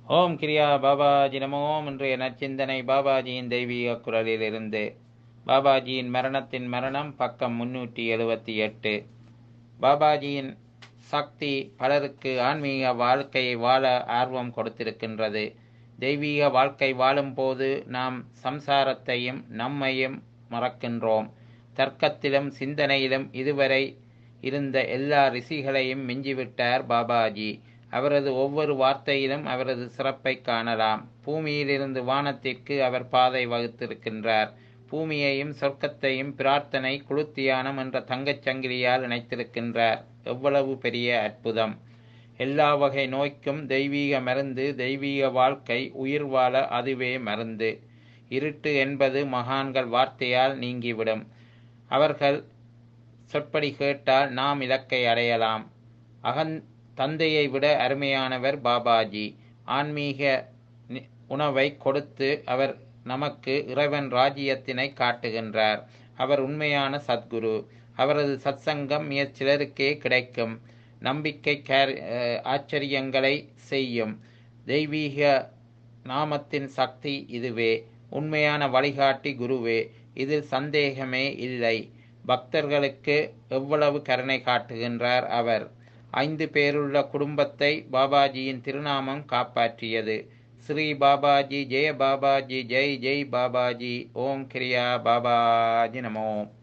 ஓம் கிரியா பாபாஜி நமோம் இன்றைய நற்சிந்தனை பாபாஜியின் தெய்வீக குரலிலிருந்து பாபாஜியின் மரணத்தின் மரணம் பக்கம் முன்னூற்றி எழுபத்தி எட்டு பாபாஜியின் சக்தி பலருக்கு ஆன்மீக வாழ்க்கையை வாழ ஆர்வம் கொடுத்திருக்கின்றது தெய்வீக வாழ்க்கை வாழும்போது நாம் சம்சாரத்தையும் நம்மையும் மறக்கின்றோம் தர்க்கத்திலும் சிந்தனையிலும் இதுவரை இருந்த எல்லா ரிஷிகளையும் மிஞ்சிவிட்டார் பாபாஜி அவரது ஒவ்வொரு வார்த்தையிலும் அவரது சிறப்பை காணலாம் பூமியிலிருந்து வானத்திற்கு அவர் பாதை வகுத்திருக்கின்றார் பூமியையும் சொர்க்கத்தையும் பிரார்த்தனை குளுத்தியானம் என்ற தங்கச் சங்கிலியால் இணைத்திருக்கின்றார் எவ்வளவு பெரிய அற்புதம் எல்லா வகை நோய்க்கும் தெய்வீக மருந்து தெய்வீக வாழ்க்கை உயிர் வாழ அதுவே மருந்து இருட்டு என்பது மகான்கள் வார்த்தையால் நீங்கிவிடும் அவர்கள் சொற்படி கேட்டால் நாம் இலக்கை அடையலாம் அகன் தந்தையை விட அருமையானவர் பாபாஜி ஆன்மீக உணவை கொடுத்து அவர் நமக்கு இறைவன் ராஜ்யத்தினை காட்டுகின்றார் அவர் உண்மையான சத்குரு அவரது சத்சங்கம் மிக சிலருக்கே கிடைக்கும் நம்பிக்கை ஆச்சரியங்களை செய்யும் தெய்வீக நாமத்தின் சக்தி இதுவே உண்மையான வழிகாட்டி குருவே இதில் சந்தேகமே இல்லை பக்தர்களுக்கு எவ்வளவு கருணை காட்டுகின்றார் அவர் ஐந்து பேருள்ள குடும்பத்தை பாபாஜியின் திருநாமம் காப்பாற்றியது ஸ்ரீ பாபாஜி ஜெய பாபாஜி ஜெய் ஜெய் பாபாஜி ஓம் கிரியா பாபாஜி நமோ